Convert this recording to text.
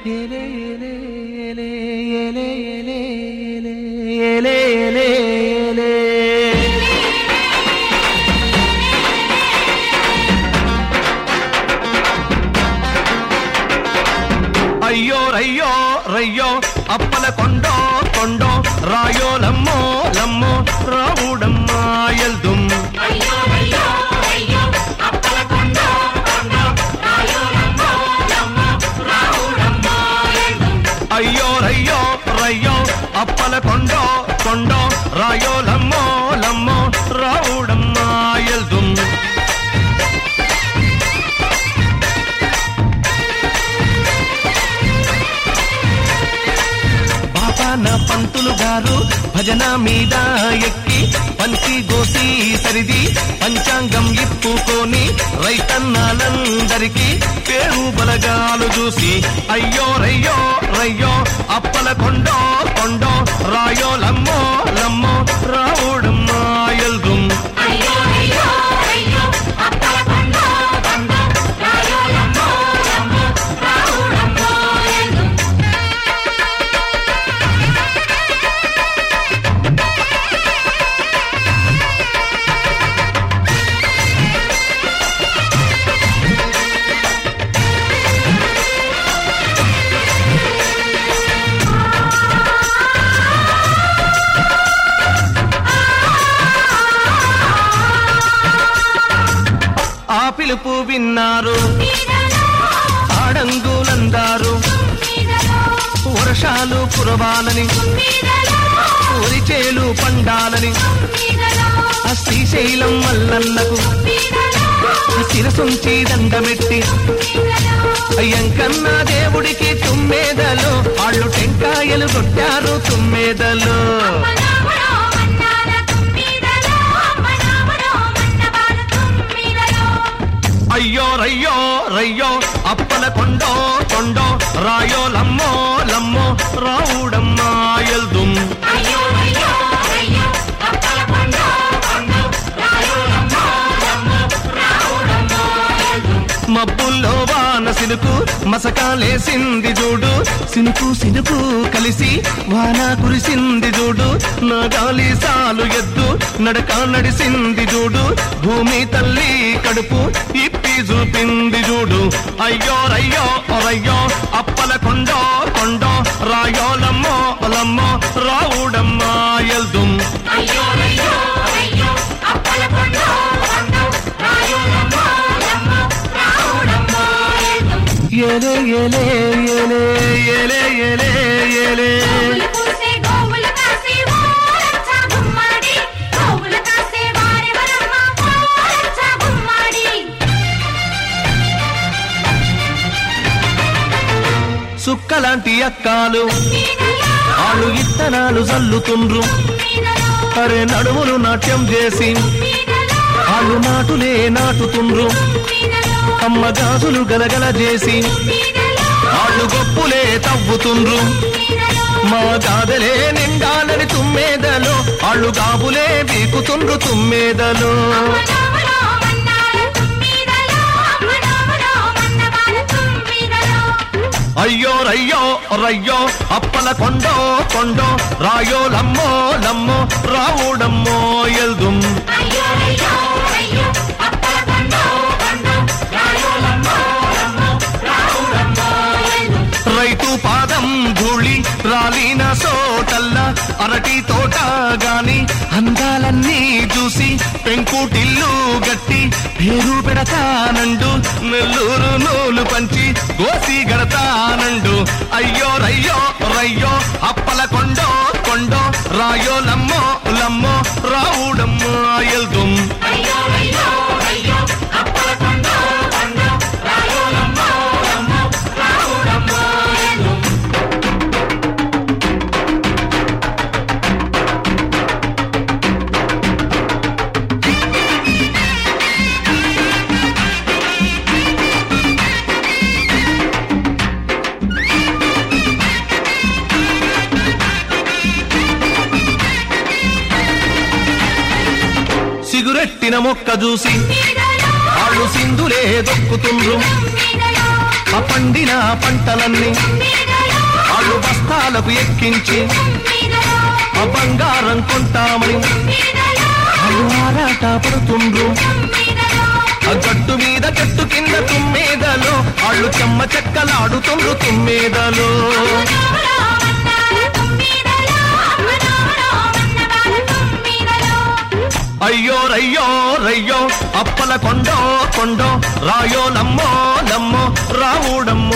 ఏలే ఏలే ఏలే ఏలే ఏలే ఏలే ఏలే ఏలే అయ్యో రయ్యో రయ్యో అప్పల కొండో కొండో రాయో లమ్మో లమ్మో రావుడమ్మా ఎల్దుం అయ్యో అయ్యో అయ్యో అప్పల కొండ కొండ రాయోలమ్మో లమ్మో రావుడమ్మో ఎల్దు అయ్యో రయ్యో రయ్యో అప్పల కొండో కొండో రాయో లమ్మో లమ్మో రావుడమ్మా ఎల్దుం బాపాన పంతులు గారు భజన మీద ఎక్కి పంచి గోసి సరిది పంచాంగం ఇప్పుకొని రైతన్నాలందరికీ పేరు బలగాలు చూసి అయ్యో రయ్యో రయ్యో అప్పల కొండో కొండో రాయో లమ్మో లమ్మో రావుడమ్మా ఎల్దుం అయ్యో అయ్యో అయ్యో అప్పల కొండ కొండ రాయోలమ్మో లమ్మో రావుడమ్మో ఎల్దు ఆ పిలుపు విన్నారు మీదలో ఆడంగులందారు మీదలో వర్షాలు కురవాలని మీదలో ఒరిచేలు పండాలని మీదలో ఆ శ్రీశైలం మల్లన్నకు మీదలో శిరసుంచి దండమెట్టి మీదలో అయ్యంకన్న దేవుడికి తుమ్మేదలు వాళ్ళు టెంకాయలు కొట్టారు తుమ్మేదలు మనామడో మన్నార తుమ్మిదలో మనామడో మన్నబాల తుమ్మిదలో అయ్యో రయ్యో రయ్యో అప్పల కొండో కొండో రాయో లమ్మో లమ్మో రావుడమ్మా ఎల్దుం అయ్యో అయ్యో అయ్యో అప్పల కొండ కొండ రాయోలమ్మో లమ్మో రావుడమ్మో ఎల్దు మబ్బుల్లో వాన సినుకు మసకాలేసింది చూడు సినుకు సినుకు కలిసి వాన కురిసింది చూడు నా గాలి సాలు ఎద్దు నడక నడిసింది చూడు భూమి తల్లి కడుపు ఇప్పి చూపింది చూడు అయ్యో రయ్యో రయ్యో అప్పల కొండో కొండో రాయో లమ్మో లమ్మో రావుడమ్మా ఎల్దుం అయ్యో అయ్యో అయ్యో అప్పల కొండ కొండ రాయోలమ్మో లమ్మో రావుడమ్మో ఎల్దు ఏలే ఏలే ఏలే ఏలే ఏలే ఏలే గోవులు పూసే గోవులు కాసే ఓరచ్చ గుమ్మడి గోవులు కాసే వారెవరమ్మ ఓరచ్చ గుమ్మడి సుక్కలాంటి అక్కాలు మీదలో వాళ్ళు ఇత్తనాలు చల్లుతుండ్రు మీదలో అరే నడుములు నాట్యం చేసి మీదలో వాళ్ళు నాటులే నాటుతుండ్రు మీదలో అమ్మ గాజులు గలగల చేసి మీదలో వాళ్ళు గొప్పులే తవ్వుతుండ్రు మీదలో మా గాదలే నిండాలని తుమ్మేదలు వాళ్ళు గాబులే బీకుతుండ్రు తుమ్మేదలు మనవలో మన్నాల తుమ్మిదలో మనవలో మన్నబాల తుమ్మిదలో అయ్యో రయ్యో రయ్యో అప్పల కొండో కొండో రాయో లమ్మో లమ్మో రావుడమ్మో ఎల్దుం అయ్యో అయ్యో అయ్యో అప్పల కొండో కొండో రాయోలమ్మో లమ్మో రావుడమ్మో ఎల్దు రైతు పాదం ధూళి రాలిన సోటల్లా అరటి తోట గాని అందాలన్నీ చూసి పెంకుటిల్లు గట్టి పేరు పెడతానండు నెల్లూరు నూలు పంచి గోసి గడతానండు అయ్యో రయ్యో రయ్యో అప్పల కొండో కొండో రాయో లమ్మో లమ్మో రావుడమ్మో ఎల్దుం అయ్యో అయ్యో అయ్యో అప్పల కొండో కొండో రాయోలమ్మో లమ్మో రావుడమ్మో ఎల్దు సిగురెట్టిన మొక్క చూసి మీదలో వాళ్ళు సింధులే దొక్కుతుండ్రు మీదలో ఆ పండిన పంటలన్నీ తుమ్మిదలో వాళ్ళు బస్తాలకు ఎక్కించి తుమ్మిదలో ఆ బంగారం కొంటామని తుమ్మిదలో వాళ్ళు ఆరాట పడుతుండ్రు తుమ్మిదలో ఆ గట్టు మీద గట్టు కింద తుమ్మేదలో వాళ్ళు చెమ్మ చెక్కలాడుతుండ్రు తుమ్మేదలో అమ్మనోరో వన్నార తుమ్మిదలో అమ్మనోరో వన్నవార తుమ్మిదలో అయ్యో రయ్యో రయ్యో అప్పల కొండో కొండో రాయో లమ్మో లమ్మో రావుడమ్మో